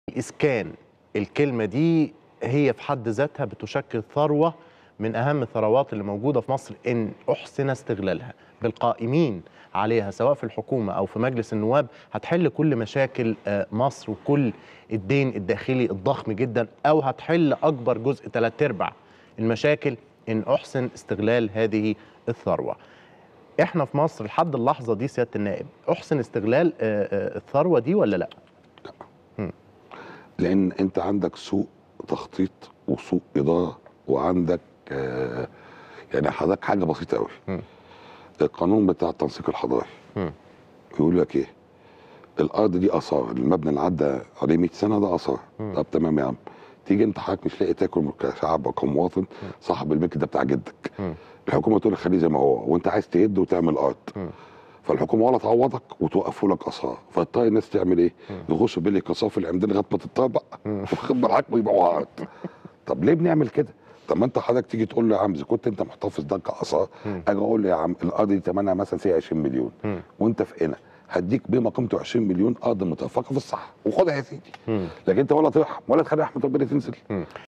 الإسكان الكلمة دي هي في حد ذاتها بتشكل ثروة من أهم الثروات اللي موجودة في مصر إن أحسن استغلالها بالقائمين عليها سواء في الحكومة أو في مجلس النواب هتحل كل مشاكل آه، مصر وكل الدين الداخلي الضخم جدا أو هتحل أكبر جزء ثلاث أرباع المشاكل إن أحسن استغلال هذه الثروة احنا في مصر لحد اللحظة دي سيادة النائب أحسن استغلال آه، آه، الثروة دي ولا لأ؟ لان انت عندك سوء تخطيط وسوء اداره وعندك آه يعني حضرتك حاجه بسيطه قوي مم. القانون بتاع التنسيق الحضاري مم. يقول لك ايه الارض دي اثار المبنى اللي عدى عليه 100 سنه ده اثار مم. طب تمام يا عم تيجي انت حضرتك مش لاقي تاكل كشعب وكمواطن صاحب الملك ده بتاع جدك مم. الحكومه تقول لك خليه زي ما هو وانت عايز تهد وتعمل ارض مم. فالحكومه ولا تعوضك وتوقفوا لك اثار فاضطر الناس تعمل ايه؟ يخشوا بيلي قصاف العمدان لغايه ما تتطبق واخد بالك ويبيعوا ارض طب ليه بنعمل كده؟ طب ما انت حضرتك تيجي تقول له يا عم اذا كنت انت محتفظ ده كاثار اجي اقول له يا عم الارض دي ثمنها مثلا سي 20 مليون مم. وانت في قنا هديك بما قيمته 20 مليون ارض متفقه في الصح وخدها يا سيدي مم. لكن انت ولا ترحم ولا تخلي رحمه ربنا تنزل مم.